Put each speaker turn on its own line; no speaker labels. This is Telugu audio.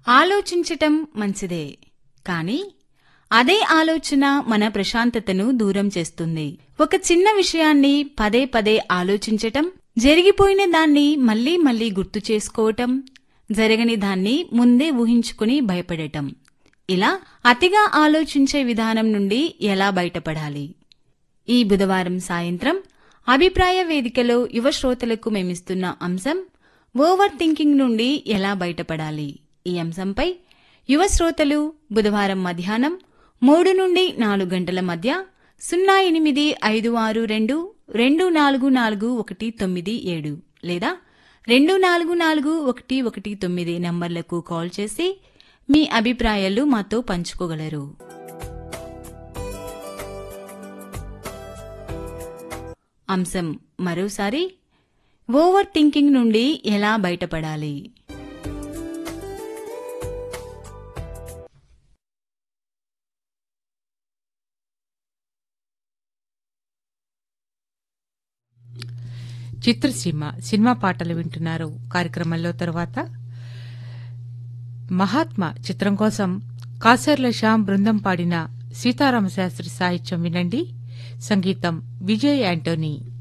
ఆలోచించటం మంచిదే కానీ అదే ఆలోచన మన ప్రశాంతతను దూరం చేస్తుంది ఒక చిన్న విషయాన్ని పదే పదే ఆలోచించటం జరిగిపోయిన దాన్ని మళ్ళీ మళ్ళీ గుర్తు చేసుకోవటం జరగని దాన్ని ముందే ఊహించుకుని భయపడటం ఇలా అతిగా ఆలోచించే విధానం నుండి ఎలా బయటపడాలి ఈ బుధవారం సాయంత్రం అభిప్రాయ వేదికలో యువ శ్రోతలకు మేమిస్తున్న అంశం ఓవర్ థింకింగ్ నుండి ఎలా బయటపడాలి ఈ అంశంపై యువ శ్రోతలు బుధవారం మధ్యాహ్నం మూడు నుండి నాలుగు గంటల మధ్య సున్నా ఎనిమిది ఐదు ఆరు రెండు రెండు నాలుగు నాలుగు ఒకటి తొమ్మిది ఏడు లేదా రెండు నాలుగు నాలుగు ఒకటి ఒకటి తొమ్మిది నంబర్లకు కాల్ చేసి మీ అభిప్రాయాలు మాతో పంచుకోగలరు అంశం మరోసారి ఓవర్ థింకింగ్ నుండి ఎలా బయటపడాలి
చిత్రసీమ సినిమా పాటలు వింటున్నారు కార్యక్రమంలో తరువాత మహాత్మా చిత్రం కోసం కాసర్ల శ్యామ్ బృందం పాడిన సీతారామశాస్త్రి సాహిత్యం వినండి సంగీతం విజయ్ యాంటోనీ